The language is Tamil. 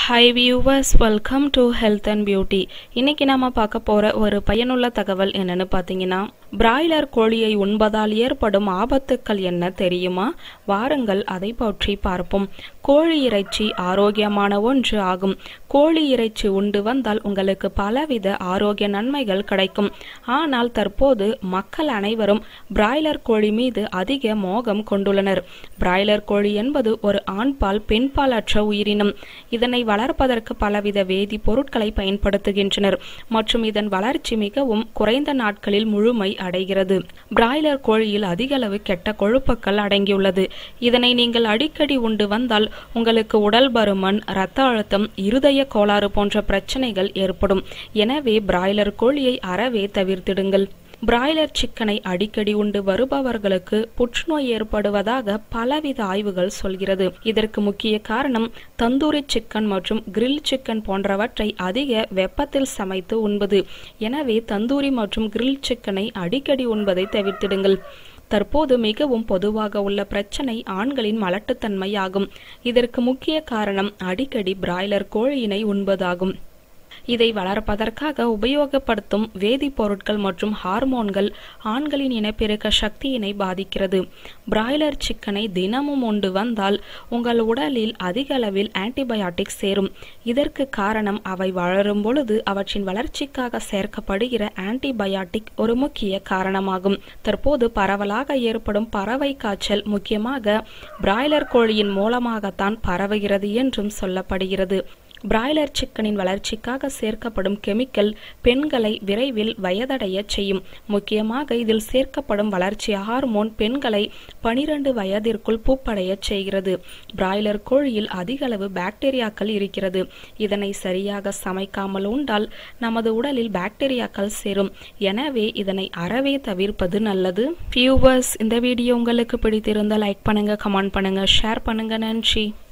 hi viewers welcome to health and beauty இன்னைக்கு நாம பார்க்க போற ஒரு பயனுள்ள தகவல் என்னன்னு பார்த்தீங்கன்னா பிராய்லர் கோழியை உண்பதால் ஏற்படும் ஆபத்துக்கள் என்ன தெரியுமா வாருங்கள் அதை பற்றி பார்ப்போம் கோழி இறைச்சி ஆரோக்கியமான ஒன்று ஆகும் கோழி இறைச்சி உண்டு வந்தால் உங்களுக்கு பலவித ஆரோக்கிய நன்மைகள் கிடைக்கும் ஆனால் தற்போது மக்கள் அனைவரும் பிராய்லர் கோழி மீது அதிக மோகம் கொண்டுள்ளனர் பிராய்லர் கோழி என்பது ஒரு ஆண்பால் பெண்பால் அற்ற உயிரினம் இதனை வளர்ப்பதற்கு பலவித வேதி பொருட்களை பயன்படுத்துகின்றனர் மற்றும் இதன் வளர்ச்சி மிகவும் குறைந்த நாட்களில் முழுமை அடைகிறது பிராய்லர் கோழியில் அதிக அளவு கெட்ட கொழுப்புக்கள் அடங்கியுள்ளது இதனை நீங்கள் அடிக்கடி உண்டு வந்தால் உங்களுக்கு உடல் பருமன் இரத்த அழுத்தம் இருதய கோளாறு போன்ற பிரச்சனைகள் ஏற்படும் எனவே பிராய்லர் கோழியை அறவே தவிர்த்திடுங்கள் பிராய்லர் சிக்கனை அடிக்கடி உண்டு வருபவர்களுக்கு புற்றுநோய் ஏற்படுவதாக பலவித ஆய்வுகள் சொல்கிறது இதற்கு முக்கிய காரணம் தந்தூரி சிக்கன் மற்றும் கிரில் சிக்கன் போன்றவற்றை அதிக வெப்பத்தில் சமைத்து உண்பது எனவே தந்தூரி மற்றும் கிரில் சிக்கனை அடிக்கடி உண்பதை தவிர்த்திடுங்கள் தற்போது மிகவும் பொதுவாக உள்ள பிரச்சனை ஆண்களின் மலட்டுத்தன்மை ஆகும் இதற்கு முக்கிய காரணம் அடிக்கடி பிராய்லர் கோழியினை உண்பதாகும் இதை வளர்ப்பதற்காக உபயோகப்படுத்தும் வேதிப்பொருட்கள் மற்றும் ஹார்மோன்கள் ஆண்களின் இனப்பெருக்க சக்தியினை பாதிக்கிறது பிராய்லர் சிக்கனை தினமும் உண்டு வந்தால் உங்கள் உடலில் அதிக அளவில் ஆன்டிபயாட்டிக் சேரும் இதற்கு காரணம் அவை வளரும் பொழுது அவற்றின் வளர்ச்சிக்காக சேர்க்கப்படுகிற ஆன்டிபயாட்டிக் ஒரு முக்கிய காரணமாகும் தற்போது பரவலாக ஏற்படும் பறவை காய்ச்சல் முக்கியமாக பிராய்லர் கோழியின் மூலமாகத்தான் பரவுகிறது என்றும் சொல்லப்படுகிறது பிராய்லர் சிக்கனின் வளர்ச்சிக்காக சேர்க்கப்படும் கெமிக்கல் பெண்களை விரைவில் வயதடைய செய்யும் முக்கியமாக இதில் சேர்க்கப்படும் வளர்ச்சி ஹார்மோன் பெண்களை பனிரெண்டு வயதிற்குள் பூப்படைய செய்கிறது பிராய்லர் கோழியில் அதிக அளவு பாக்டீரியாக்கள் இருக்கிறது இதனை சரியாக சமைக்காமல் உண்டால் நமது உடலில் பாக்டீரியாக்கள் சேரும் எனவே இதனை அறவே தவிர்ப்பது நல்லது வியூவர்ஸ் இந்த வீடியோ உங்களுக்கு பிடித்திருந்தால் லைக் பண்ணுங்க கமெண்ட் பண்ணுங்க ஷேர் பண்ணுங்க நன்றி